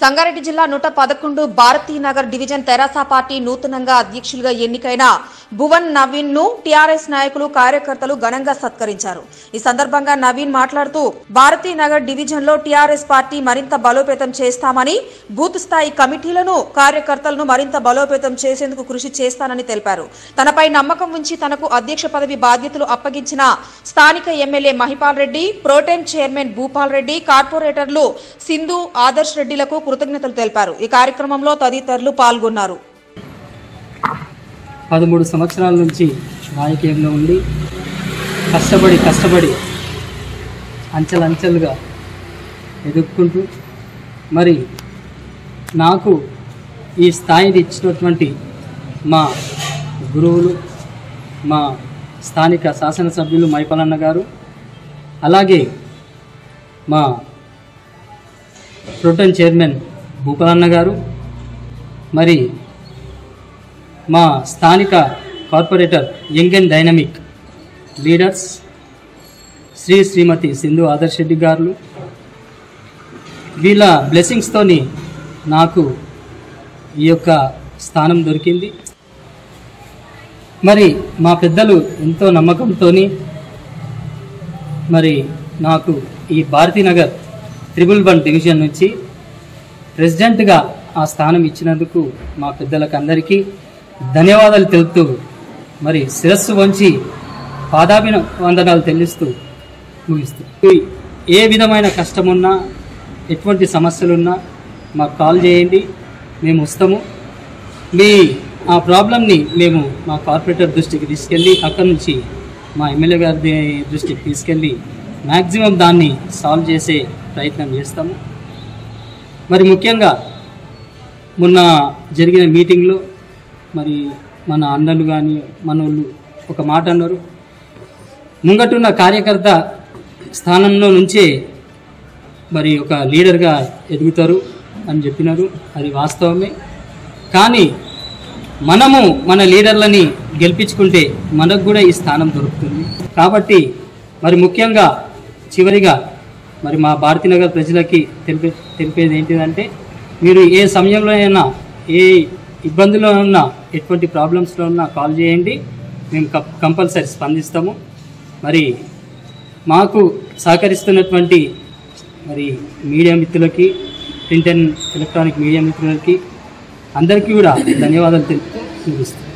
సంగారెడ్డి జిల్లా నూట పదకొండు భారతీనగర్ డివిజన్ తెరాస పార్టీ నూతనంగా అధ్యక్షులుగా ఎన్నికైన భువన్ నవీన్ ను టీఆర్ఎస్ నాయకులు కార్యకర్తలు ఘనంగా సత్కరించారు ఈ సందర్భంగా నవీన్ మాట్లాడుతూ భారతీనగర్ డివిజన్ లో టీఆర్ఎస్ పార్టీ మరింత బలోపేతం చేస్తామని బూత్ స్థాయి కమిటీలను కార్యకర్తలను మరింత బలోపేతం చేసేందుకు కృషి చేస్తానని తెలిపారు తనపై నమ్మకం ఉంచి తనకు అధ్యక్ష పదవి బాధ్యతలు అప్పగించిన స్థానిక MLA Mahipal Reddy protem chairman Bhupal Reddy కార్పొరేటర్లు సింధు ఆదర్శ్ రెడ్డిలకు కృతజ్ఞతలు తెలిపారు ఈ కార్యక్రమంలో తదితరులు పాల్గొన్నారు పదమూడు సంవత్సరాల నుంచి రాజకీయంలో ఉండి కష్టపడి కష్టపడి అంచెలంచెలుగా ఎదుర్కొంటూ మరి నాకు ఈ స్థాయిని ఇచ్చినటువంటి మా గురువులు మా స్థానిక శాసనసభ్యులు మైపలన్న గారు అలాగే మా ప్రోటన్ చైర్మన్ భూపాలన్న గారు మరి మా స్థానిక corporator young and dynamic leaders Shri Shrimati Sindhu Adarsh Reddy garu వీళ్ళ బ్లెస్సింగ్స్తోని నాకు ఈ యొక్క స్థానం దొరికింది మరి మా పెద్దలు ఎంతో నమ్మకంతో మరి నాకు ఈ భారతీనగర్ త్రిబుల్ వన్ డివిజన్ నుంచి ప్రెసిడెంట్గా ఆ స్థానం ఇచ్చినందుకు మా పెద్దలకు అందరికీ ధన్యవాదాలు తెలుపుతూ మరి శిరస్సు వంచి పాదాభిన వందనాలు చెల్లిస్తూ ముగిస్తూ ఏ విధమైన కష్టమున్నా ఎటువంటి సమస్యలున్నా మాకు కాల్ చేయండి మేము వస్తాము మీ ఆ ప్రాబ్లమ్ని మేము మా కార్పొరేటర్ దృష్టికి తీసుకెళ్ళి అక్కడి నుంచి మా ఎమ్మెల్యే గారి దృష్టికి తీసుకెళ్ళి మ్యాక్సిమం దాన్ని సాల్వ్ చేసే ప్రయత్నం చేస్తాము మరి ముఖ్యంగా మొన్న జరిగిన మీటింగ్లో మరి మన అన్నలు కానీ మనోళ్ళు ఒక మాట అన్నారు ముంగటున్న కార్యకర్త స్థానంలో నుంచే మరి ఒక లీడర్గా ఎదుగుతారు అని చెప్పినారు అది వాస్తవమే కానీ మనము మన లీడర్లని గెలిపించుకుంటే మనకు కూడా ఈ స్థానం దొరుకుతుంది కాబట్టి మరి ముఖ్యంగా చివరిగా మరి మా భారతీనగర్ ప్రజలకి తెలిపే తెలిపేది ఏంటిదంటే మీరు ఏ సమయంలో అయినా ఏ ఇబ్బందులో ఉన్నా ఎటువంటి ప్రాబ్లమ్స్లో ఉన్నా కాల్ చేయండి మేము కం- కంపల్సరీ స్పందిస్తాము మరి మాకు సహకరిస్తున్నటువంటి మరి మీడియా మిత్రులకి ప్రింట్ అండ్ ఎలక్ట్రానిక్ మీడియా మిత్రులకి అందరికీ కూడా ధన్యవాదాలు తెలుపుతూ ముగిస్తాను